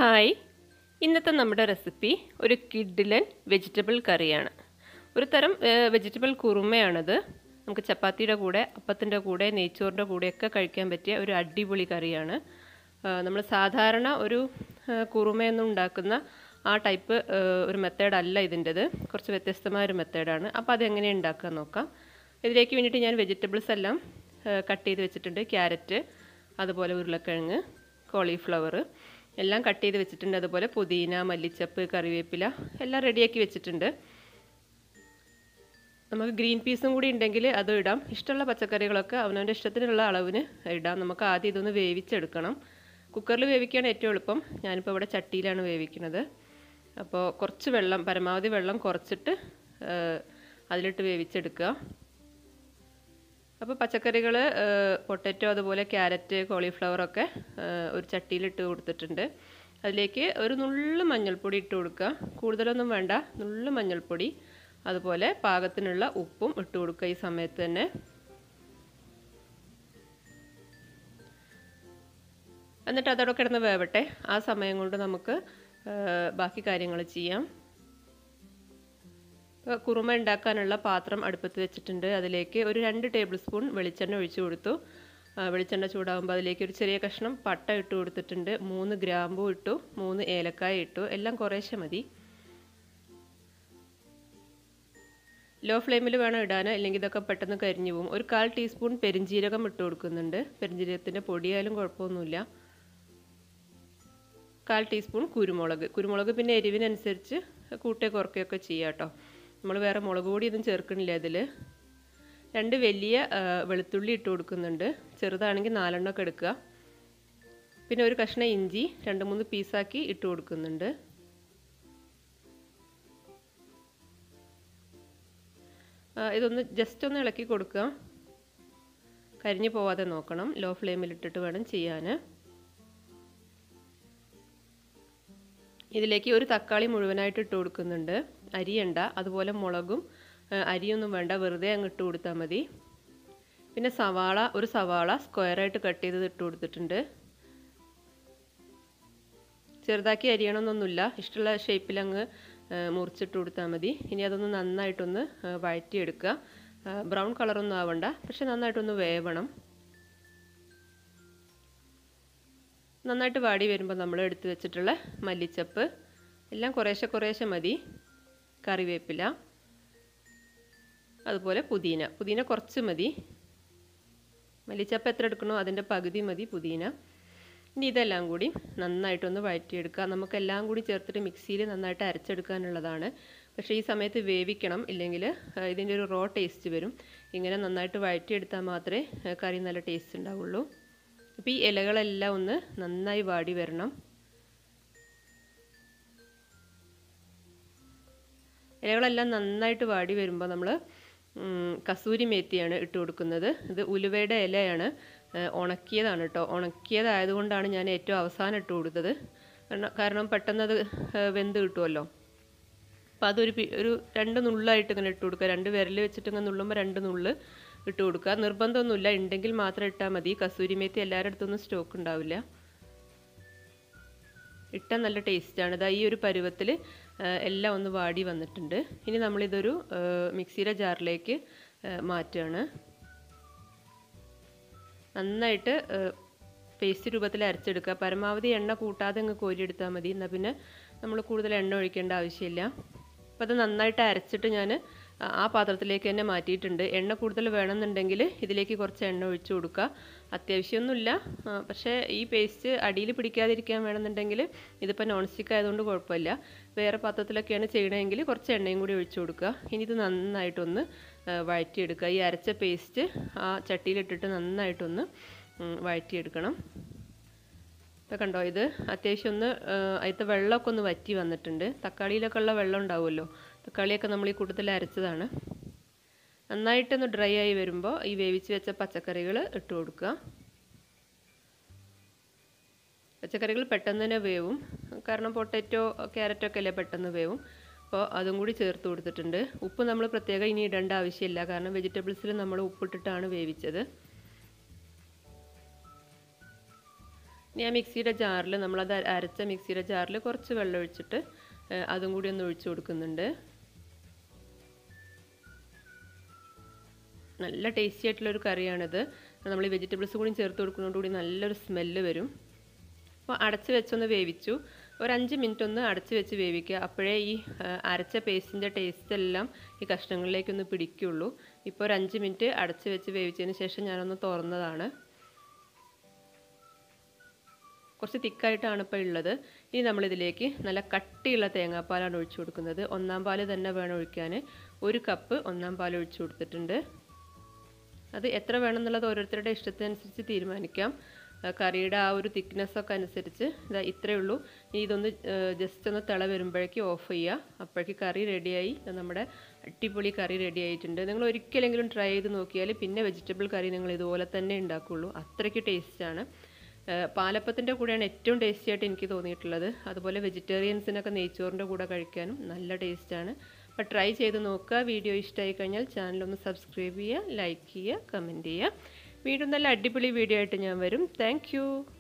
hi ഇന്നത്തെ നമ്മുടെ recipe ഒരു കിഡിലൻ വെജിറ്റബിൾ കറിയാണ് ഒരു തരം വെജിറ്റബിൾ കുറുമയാണത് നമുക്ക് ചപ്പാത്തിയുടെ കൂടെ അപ്പത്തിൻ്റെ കൂടെ നെയ്ച്ചോറിൻ്റെ കൂടെയൊക്കെ കഴിക്കാൻ പറ്റിയ ഒരു അടിപൊളി കറിയാണ് നമ്മൾ സാധാരണ ഒരു കുറുമയൊന്നും ഉണ്ടാക്കുന്ന ആ ടൈപ്പ് ഒരു മെത്തേഡല്ല ഇതിൻ്റെത് കുറച്ച് വ്യത്യസ്തമായ ഒരു മെത്തേഡാണ് അപ്പോൾ അതെങ്ങനെയാണ് ഉണ്ടാക്കാൻ നോക്കാം ഇതിലേക്ക് വേണ്ടിയിട്ട് ഞാൻ വെജിറ്റബിൾസ് എല്ലാം കട്ട് ചെയ്ത് വെച്ചിട്ടുണ്ട് ക്യാരറ്റ് അതുപോലെ ഉരുളക്കിഴങ്ങ് കോളിഫ്ലവർ എല്ലാം കട്ട് ചെയ്ത് വെച്ചിട്ടുണ്ട് അതുപോലെ പുതിന മല്ലിച്ചപ്പ് കറിവേപ്പില എല്ലാം റെഡിയാക്കി വെച്ചിട്ടുണ്ട് നമുക്ക് ഗ്രീൻ പീസും കൂടി ഉണ്ടെങ്കിൽ അത് ഇടാം ഇഷ്ടമുള്ള പച്ചക്കറികളൊക്കെ അവനവൻ്റെ ഇഷ്ടത്തിനുള്ള അളവിന് ഇടാം നമുക്ക് ആദ്യം ഇതൊന്ന് വേവിച്ചെടുക്കണം കുക്കറിൽ വേവിക്കുകയാണ് ഏറ്റവും എളുപ്പം ഞാനിപ്പോൾ ഇവിടെ ചട്ടിയിലാണ് വേവിക്കുന്നത് അപ്പോൾ കുറച്ച് വെള്ളം പരമാവധി വെള്ളം കുറച്ചിട്ട് അതിലിട്ട് വേവിച്ചെടുക്കുക അപ്പോൾ പച്ചക്കറികൾ പൊട്ടറ്റോ അതുപോലെ ക്യാരറ്റ് കോളിഫ്ലവറൊക്കെ ഒരു ചട്ടിയിലിട്ട് കൊടുത്തിട്ടുണ്ട് അതിലേക്ക് ഒരു നുള്ളു മഞ്ഞൾപ്പൊടി ഇട്ട് കൊടുക്കുക കൂടുതലൊന്നും വേണ്ട നുള്ളു മഞ്ഞൾപ്പൊടി അതുപോലെ പാകത്തിനുള്ള ഉപ്പും ഇട്ട് കൊടുക്കുക ഈ സമയത്ത് തന്നെ എന്നിട്ട് അതോടെ കിടന്ന് വേവട്ടെ ആ സമയം കൊണ്ട് നമുക്ക് ബാക്കി കാര്യങ്ങൾ ചെയ്യാം കുറുമ ഉണ്ടാക്കാനുള്ള പാത്രം അടുപ്പത്ത് വെച്ചിട്ടുണ്ട് അതിലേക്ക് ഒരു രണ്ട് ടേബിൾ സ്പൂൺ വെളിച്ചെണ്ണ ഒഴിച്ചു കൊടുത്തു വെളിച്ചെണ്ണ ചൂടാകുമ്പോൾ അതിലേക്ക് ഒരു ചെറിയ കഷ്ണം പട്ട ഇട്ട് കൊടുത്തിട്ടുണ്ട് മൂന്ന് ഗ്രാമ്പു ഇട്ടു മൂന്ന് ഏലക്കായ ഇട്ടു എല്ലാം കുറേശ്ശെ മതി ലോ ഫ്ലെയിമിൽ വേണം ഇടാൻ അല്ലെങ്കിൽ ഇതൊക്കെ പെട്ടെന്ന് കരിഞ്ഞു പോകും ഒരു കാൽ ടീസ്പൂൺ പെരിഞ്ജീരകം ഇട്ട് കൊടുക്കുന്നുണ്ട് പെരിഞ്ജീരകത്തിൻ്റെ പൊടിയായാലും കുഴപ്പമൊന്നുമില്ല കാൽ ടീസ്പൂൺ കുരുമുളക് കുരുമുളക് പിന്നെ എരിവിനനുസരിച്ച് കൂട്ടേ കുറയ്ക്കുകയൊക്കെ ചെയ്യാം കേട്ടോ നമ്മൾ വേറെ മുളക് പൊടിയൊന്നും ചേർക്കണില്ല ഇതിൽ രണ്ട് വലിയ വെളുത്തുള്ളി ഇട്ട് കൊടുക്കുന്നുണ്ട് ചെറുതാണെങ്കിൽ നാലെണ്ണമൊക്കെ എടുക്കുക പിന്നെ ഒരു കഷ്ണം ഇഞ്ചി രണ്ട് മൂന്ന് പീസാക്കി ഇട്ട് കൊടുക്കുന്നുണ്ട് ഇതൊന്ന് ജസ്റ്റ് ഒന്ന് ഇളക്കി കൊടുക്കുക കരിഞ്ഞു പോവാതെ നോക്കണം ലോ ഫ്ലെയിമിൽ ഇട്ടിട്ട് വേണം ചെയ്യാൻ ഇതിലേക്ക് ഒരു തക്കാളി മുഴുവനായിട്ട് ഇട്ട് കൊടുക്കുന്നുണ്ട് അരിയണ്ട അതുപോലെ മുളകും അരിയൊന്നും വേണ്ട വെറുതെ അങ്ങ് ഇട്ട് കൊടുത്താൽ മതി പിന്നെ സവാള ഒരു സവാള സ്ക്വയറായിട്ട് കട്ട് ചെയ്ത് ഇട്ട് കൊടുത്തിട്ടുണ്ട് ചെറുതാക്കി അരിയണമെന്നൊന്നുമില്ല ഇഷ്ടമുള്ള ഷേപ്പിൽ അങ്ങ് മുറിച്ചിട്ട് കൊടുത്താൽ മതി ഇനി അതൊന്ന് നന്നായിട്ടൊന്ന് വഴറ്റിയെടുക്കുക ബ്രൗൺ കളറൊന്നും ആവണ്ട പക്ഷെ നന്നായിട്ടൊന്ന് വേവണം നന്നായിട്ട് വാടി വരുമ്പോൾ നമ്മൾ എടുത്ത് വെച്ചിട്ടുള്ള മല്ലിച്ചപ്പ് എല്ലാം കുറേശ്ശെ കുറേശ്ശെ മതി കറിവേപ്പില അതുപോലെ പുതിന പുതിന കുറച്ച് മതി മല്ലിച്ചപ്പ് എത്ര എടുക്കണോ അതിൻ്റെ പകുതി മതി പുതിന ഇനി ഇതെല്ലാം കൂടി നന്നായിട്ടൊന്ന് വഴറ്റിയെടുക്കുക നമുക്കെല്ലാം കൂടി ചേർത്തിട്ട് മിക്സിയിൽ നന്നായിട്ട് അരച്ചെടുക്കാനുള്ളതാണ് പക്ഷേ ഈ സമയത്ത് വേവിക്കണം ഇല്ലെങ്കിൽ ഇതിൻ്റെ ഒരു റോ ടേസ്റ്റ് വരും ഇങ്ങനെ നന്നായിട്ട് വഴറ്റിയെടുത്താൽ മാത്രമേ കറി നല്ല ടേസ്റ്റ് ഉണ്ടാവുള്ളൂ അപ്പോൾ ഈ ഇലകളെല്ലാം ഒന്ന് നന്നായി വാടി വരണം ഇലകളെല്ലാം നന്നായിട്ട് വാടി വരുമ്പോൾ നമ്മൾ കസൂരി മേത്തിയാണ് ഇട്ട് കൊടുക്കുന്നത് ഇത് ഉലുവയുടെ ഇലയാണ് ഉണക്കിയതാണ് കേട്ടോ ഉണക്കിയതായതുകൊണ്ടാണ് ഞാൻ ഏറ്റവും അവസാനം ഇട്ട് കൊടുത്തത് കാരണം കാരണം പെട്ടെന്ന് അത് വെന്ത് കിട്ടുമല്ലോ അപ്പോൾ അതൊരു ഒരു രണ്ട് നുള്ളായിട്ട് ഇങ്ങനെ ഇട്ട് കൊടുക്കുക രണ്ട് വിരൽ വെച്ചിട്ട് ഇങ്ങനെ നുള്ളുമ്പോൾ രണ്ട് നുള്ള് ഇട്ട് കൊടുക്കുക നിർബന്ധമൊന്നുമില്ല ഉണ്ടെങ്കിൽ മാത്രം ഇട്ടാൽ മതി കസൂരി മേത്തി എല്ലാവരുടെ അടുത്തൊന്നും സ്റ്റോക്ക് ഉണ്ടാവില്ല ഇട്ടാൽ നല്ല ടേസ്റ്റാണ് ഇതാ ഈ ഒരു പരുവത്തിൽ എല്ലാം ഒന്ന് വാടി വന്നിട്ടുണ്ട് ഇനി നമ്മളിതൊരു മിക്സിയുടെ ജാറിലേക്ക് മാറ്റുകയാണ് നന്നായിട്ട് പേസ്റ്റ് രൂപത്തിൽ അരച്ചെടുക്കുക പരമാവധി എണ്ണ കൂട്ടാതെ അങ്ങ് കോരിയെടുത്താൽ മതി എന്നാൽ പിന്നെ നമ്മൾ കൂടുതൽ എണ്ണ ഒഴിക്കേണ്ട ആവശ്യമില്ല അപ്പോൾ അത് നന്നായിട്ട് അരച്ചിട്ട് ഞാൻ ആ പാത്രത്തിലേക്ക് തന്നെ മാറ്റിയിട്ടുണ്ട് എണ്ണ കൂടുതൽ വേണമെന്നുണ്ടെങ്കിൽ ഇതിലേക്ക് കുറച്ച് എണ്ണ ഒഴിച്ചു കൊടുക്കുക അത്യാവശ്യമൊന്നുമില്ല പക്ഷേ ഈ പേസ്റ്റ് അടിയിൽ പിടിക്കാതിരിക്കാൻ വേണമെന്നുണ്ടെങ്കിൽ ഇതിപ്പോൾ നോൺ സ്റ്റിക്ക് ആയതുകൊണ്ട് കുഴപ്പമില്ല വേറെ പാത്രത്തിലൊക്കെയാണ് ചെയ്യണമെങ്കിൽ കുറച്ച് എണ്ണയും കൂടി ഒഴിച്ചു കൊടുക്കുക ഇനി ഇത് നന്നായിട്ടൊന്ന് വഴറ്റിയെടുക്കുക ഈ അരച്ച പേസ്റ്റ് ആ ചട്ടിയിലിട്ടിട്ട് നന്നായിട്ടൊന്ന് വഴറ്റിയെടുക്കണം ഇപ്പോൾ കണ്ടോ ഇത് അത്യാവശ്യം ഒന്ന് അതിലത്തെ വെള്ളമൊക്കെ ഒന്ന് വറ്റി വന്നിട്ടുണ്ട് തക്കാളിയിലൊക്കെ ഉള്ള വെള്ളം ഉണ്ടാവുമല്ലോ തക്കാളിയൊക്കെ നമ്മൾ ഈ കൂട്ടത്തിൽ അരച്ചതാണ് നന്നായിട്ടൊന്ന് ഡ്രൈ ആയി വരുമ്പോൾ ഈ വേവിച്ച് വെച്ച പച്ചക്കറികൾ ഇട്ട് കൊടുക്കുക പച്ചക്കറികൾ പെട്ടെന്ന് തന്നെ വേവും കാരണം പൊട്ടറ്റോ ക്യാരറ്റോ ഒക്കെ അല്ലേ പെട്ടെന്ന് വേവും അപ്പോൾ അതും കൂടി ചേർത്ത് കൊടുത്തിട്ടുണ്ട് ഉപ്പ് നമ്മൾ പ്രത്യേകം ഇനി ഇടേണ്ട ആവശ്യമില്ല കാരണം വെജിറ്റബിൾസിൽ നമ്മൾ ഉപ്പിട്ടിട്ടാണ് വേവിച്ചത് ഇനി ആ മിക്സിയുടെ ജാറിൽ നമ്മളത് അരച്ച മിക്സിയുടെ ജാറിൽ കുറച്ച് വെള്ളം ഒഴിച്ചിട്ട് അതും കൂടി ഒന്ന് ഒഴിച്ചു കൊടുക്കുന്നുണ്ട് നല്ല ടേസ്റ്റി ആയിട്ടുള്ളൊരു കറിയാണിത് നമ്മൾ ഈ വെജിറ്റബിൾസ് കൂടി ചേർത്ത് കൊടുക്കുന്നതോടുകൂടി നല്ലൊരു സ്മെല്ല് വരും അപ്പോൾ അടച്ച് വെച്ചൊന്ന് വേവിച്ചു ഒരു അഞ്ച് മിനിറ്റ് ഒന്ന് അടച്ച് വെച്ച് വേവിക്കുക അപ്പോഴേ ഈ അരച്ച പേസ്റ്റിൻ്റെ ടേസ്റ്റ് എല്ലാം ഈ കഷ്ണങ്ങളിലേക്കൊന്ന് പിടിക്കുള്ളൂ ഇപ്പോൾ ഒരു അഞ്ച് മിനിറ്റ് അടച്ച് വെച്ച് വേവിച്ചതിന് ശേഷം ഞാനൊന്ന് തുറന്നതാണ് കുറച്ച് തിക്കായിട്ടാണ് ഇപ്പോൾ ഉള്ളത് ഇനി നമ്മളിതിലേക്ക് നല്ല കട്ടിയുള്ള തേങ്ങാപ്പാലാണ് ഒഴിച്ചു കൊടുക്കുന്നത് ഒന്നാം പാല് തന്നെ വേണം ഒഴിക്കാൻ ഒരു കപ്പ് ഒന്നാം പാൽ ഒഴിച്ചു കൊടുത്തിട്ടുണ്ട് അത് എത്ര വേണം എന്നുള്ളത് ഓരോരുത്തരുടെ ഇഷ്ടത്തിനനുസരിച്ച് തീരുമാനിക്കാം കറിയുടെ ആ ഒരു തിക്നെസ്സൊക്കെ അനുസരിച്ച് ഇതാ ഇത്രയേ ഉള്ളൂ ഇനി ഇതൊന്ന് ജസ്റ്റ് ഒന്ന് തിള വരുമ്പോഴേക്ക് ഓഫ് ചെയ്യുക അപ്പോഴേക്ക് കറി റെഡിയായി നമ്മുടെ അടിപൊളി കറി റെഡി ആയിട്ടുണ്ട് നിങ്ങൾ ഒരിക്കലെങ്കിലും ട്രൈ ചെയ്ത് നോക്കിയാൽ പിന്നെ വെജിറ്റബിൾ കറി നിങ്ങൾ ഇതുപോലെ തന്നെ ഉണ്ടാക്കുള്ളൂ അത്രയ്ക്ക് ടേസ്റ്റാണ് പാലപ്പത്തിൻ്റെ കൂടെയാണ് ഏറ്റവും ടേസ്റ്റി ആയിട്ട് എനിക്ക് തോന്നിയിട്ടുള്ളത് അതുപോലെ വെജിറ്റേറിയൻസിനൊക്കെ നെയ്ച്ചോറിൻ്റെ കൂടെ കഴിക്കാനും നല്ല ടേസ്റ്റാണ് അപ്പോൾ ട്രൈ ചെയ്ത് നോക്കുക വീഡിയോ ഇഷ്ടമായി കഴിഞ്ഞാൽ ചാനലൊന്ന് സബ്സ്ക്രൈബ് ചെയ്യുക ലൈക്ക് ചെയ്യുക കമൻറ്റ് ചെയ്യുക വീണ്ടും നല്ല അടിപൊളി വീഡിയോ ആയിട്ട് ഞാൻ വരും താങ്ക്